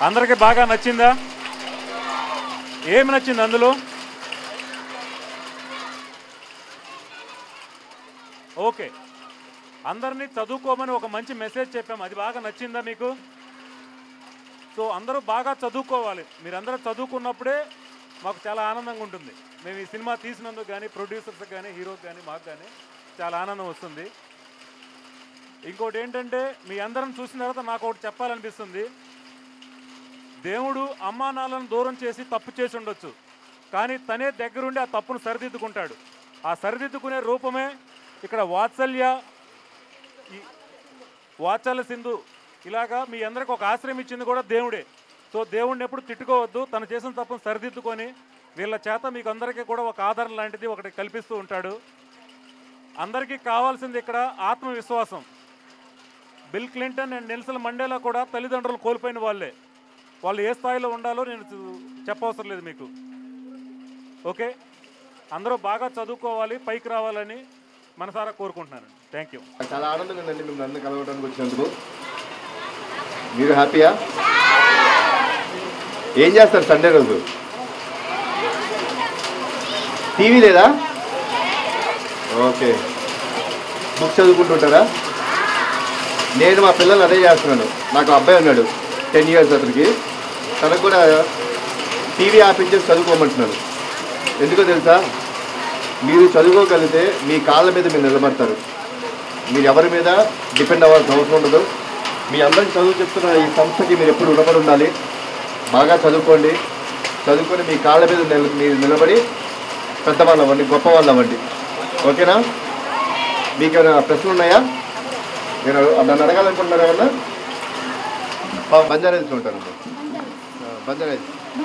అందరికి బాగా నచ్చిందా ఏమి నచ్చింది అందులో ఓకే అందరినీ చదువుకోమని ఒక మంచి మెసేజ్ చెప్పాము అది బాగా నచ్చిందా మీకు సో అందరూ బాగా చదువుకోవాలి మీరందరూ చదువుకున్నప్పుడే మాకు చాలా ఆనందంగా ఉంటుంది మేము ఈ సినిమా తీసినందుకు కానీ ప్రొడ్యూసర్స్ కానీ హీరోకి కానీ మాకు కానీ చాలా ఆనందం వస్తుంది ఇంకోటి ఏంటంటే మీ అందరం చూసిన తర్వాత నాకు ఒకటి చెప్పాలనిపిస్తుంది దేవుడు అమ్మా నాన్నలను దూరం చేసి తప్పు చేసి ఉండొచ్చు కానీ తనే దగ్గరుండి ఆ తప్పును సరిదిద్దుకుంటాడు ఆ సరిదిద్దుకునే రూపమే ఇక్కడ వాత్సల్య ఈ వాత్సల్య సింధు ఇలాగా మీ అందరికి ఒక ఆశ్రయం ఇచ్చింది కూడా దేవుడే సో దేవుడిని ఎప్పుడు తిట్టుకోవద్దు తను చేసిన తప్పును సరిదిద్దుకొని వీళ్ళ చేత మీకు అందరికీ కూడా ఒక ఆధారం లాంటిది ఒకటి కల్పిస్తూ ఉంటాడు అందరికీ కావాల్సింది ఇక్కడ ఆత్మవిశ్వాసం Bill Clinton and Nelson Mandela కూడా తల్లిదండ్రులు కోల్పోయిన వాళ్ళే వాళ్ళు ఏ స్థాయిలో ఉండాలో నేను చూ- చెప్పవసరం లేదు మీకు ఓకే అందరూ బాగా చదువుకోవాలి పైకి రావాలని మనసారా కోరుకుంటున్నాను థ్యాంక్ యూ నాకు చాలా ఆనందంగా ఉందండి మిమ్మల్ని అందరూ కలవడానికి వచ్చినందుకు మీరు హ్యాపీయా ఏం చేస్తారు సండే రోజు టీవీ లేదా ఓకే బుక్స్ చదువుకుంటుంటారా నేను మా పిల్లలు అదే చేస్తున్నాను నాకు అబ్బాయి ఉన్నాడు టెన్ ఇయర్స్ అతనికి తనకు కూడా టీవీ ఆపించేసి చదువుకోమంటున్నాను ఎందుకో తెలుసా మీరు చదువుకోగలిగితే మీ కాళ్ళ మీద మీరు నిలబడతారు మీరు ఎవరి మీద డిపెండ్ అవ్వాల్సిన అవసరం ఉండదు మీ అందరికి చదువు చెప్తున్న ఈ సంస్థకి మీరు ఎప్పుడు రుణపడి ఉండాలి బాగా చదువుకోండి చదువుకొని మీ కాళ్ళ మీద నిల మీరు నిలబడి పెద్దవాళ్ళు అవ్వండి గొప్ప వాళ్ళు అవ్వండి ఓకేనా మీకు ఏమైనా ప్రశ్నలు ఉన్నాయా నేను నన్ను అడగాలనుకుంటున్నారా ఏమన్నా బంజారాజ్ ఉంటాను బంజారాజ్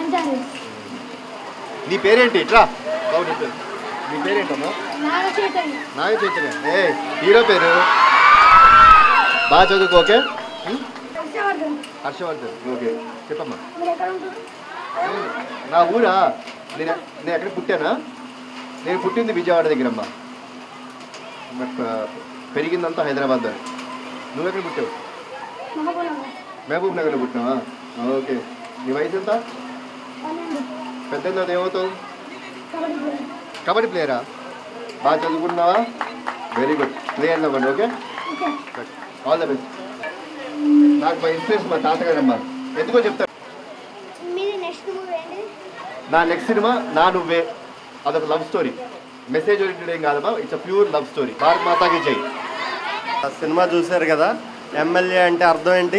నీ పేరేంటి ఇట్లా బాబు నీ పేరు నీ పేరేంటమ్మా నాగ చైతన్య నాగ చైతన్య ఏ హీరో పేరు బాగా చదువుకో ఓకే ఉం? హర్షవర్ధన్ హర్షవర్ధన్ ఓకే చెప్పమ్మా మీరు ఎక్కడ ఉంటారు నా ఊరా నేను నేను ఎక్కడ పుట్టానా నేను పుట్టింది విజయవాడ దగ్గర అమ్మా బట్ పెరిగిందంతా హైదరాబాద్ నువ్వు ఎక్కడ పుట్టావు మహబూబ్నగర్ మహబూబ్ నగర్లో పుట్టినావా ఓకే నీ వయసు ఎంత పన్నెండు పెద్ద తర్వాత ఏమవుతావు కబడ్డీ ప్లేయర్ కబడ్డీ ప్లేయరా బాగా చదువుకుంటున్నావా వెరీ గుడ్ ప్లేయర్ అవ్వండి okay okay all the best నాకు మా ఇన్ఫ్లుయెన్స్ మా తాతగారమ్మా ఎందుకో చెప్తాను మీది నెక్స్ట్ మూవీ ఏంటి నా నెక్స్ట్ సినిమా నా నువ్వే అదొక లవ్ స్టోరీ మెసేజ్ ఓరియంటెడ్ ఏం కాదమ్మా it's a pure love story Bharat మాతాకి జై ఆ సినిమా చూశారు కదా ఎమ్మెల్యే అంటే అర్థం ఏంటి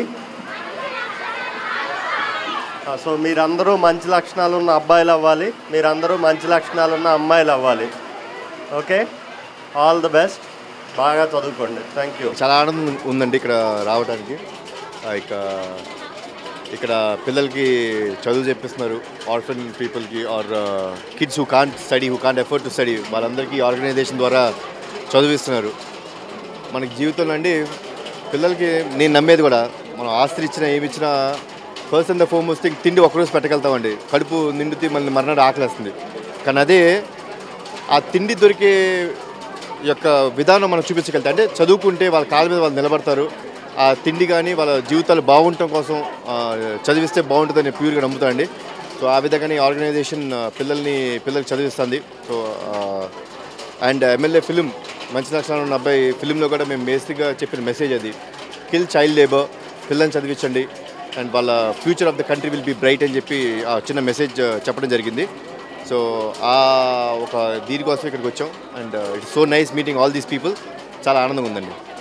ఆ, సో మీరందరూ మంచి లక్షణాలు ఉన్న అబ్బాయిలు అవ్వాలి మీరందరూ మంచి లక్షణాలు ఉన్న అమ్మాయిలు అవ్వాలి ఓకే ఆల్ ది బెస్ట్ బాగా చదువుకోండి థ్యాంక్ యూ చాలా ఆనందం ఉందండి ఇక్కడ రావడానికి ఆ, ఇక ఇక్కడ పిల్లలకి చదువు చెప్పిస్తున్నారు ఆర్ఫన్ పీపుల్కి or kids who can't study who can't effort to study వాళ్ళందరికీ ఆర్గనైజేషన్ ద్వారా చదివిస్తున్నారు మనకి జీవితంలో అండి పిల్లలకి నేను నమ్మేది కూడా మనం ఆస్తి ఇచ్చినా ఏమి ఇచ్చినా first and the foremost thing తిండి ఒక్కరోజు పెట్టగలుగుతామండి కడుపు నిండితే మళ్ళీ మర్నాడు ఆకలేస్తుంది కానీ అదే ఆ తిండి దొరికే యొక్క విధానం మనం చూపించగలితే అంటే చదువుకుంటే వాళ్ళ కాళ్ళ మీద వాళ్ళు నిలబడతారు ఆ తిండి కానీ వాళ్ళ జీవితాలు బాగుండటం కోసం ఆ, చదివిస్తే బాగుంటుందని ప్యూర్గా నమ్ముతానండి సో ఆ విధంగానే ఈ ఆర్గనైజేషన్ ఆ, పిల్లల్ని పిల్లలకి చదివిస్తుంది సో అండ్ ఎమ్మెల్యే ఫిలిం మంచి లక్షణాలు ఉన్న అబ్బాయి ఫిలింలో కూడా మేము బేసిక్గా చెప్పిన మెసేజ్ అది కిల్ చైల్డ్ లేబర్ పిల్లల్ని చదివించండి అండ్ వాళ్ళ future of the country will be bright అని చెప్పి ఆ చిన్న మెసేజ్ చెప్పడం జరిగింది సో ఆ ఒక దీనికోసం ఇక్కడికి వచ్చాం and it's so nice meeting all these people చాలా ఆనందంగా ఉందండి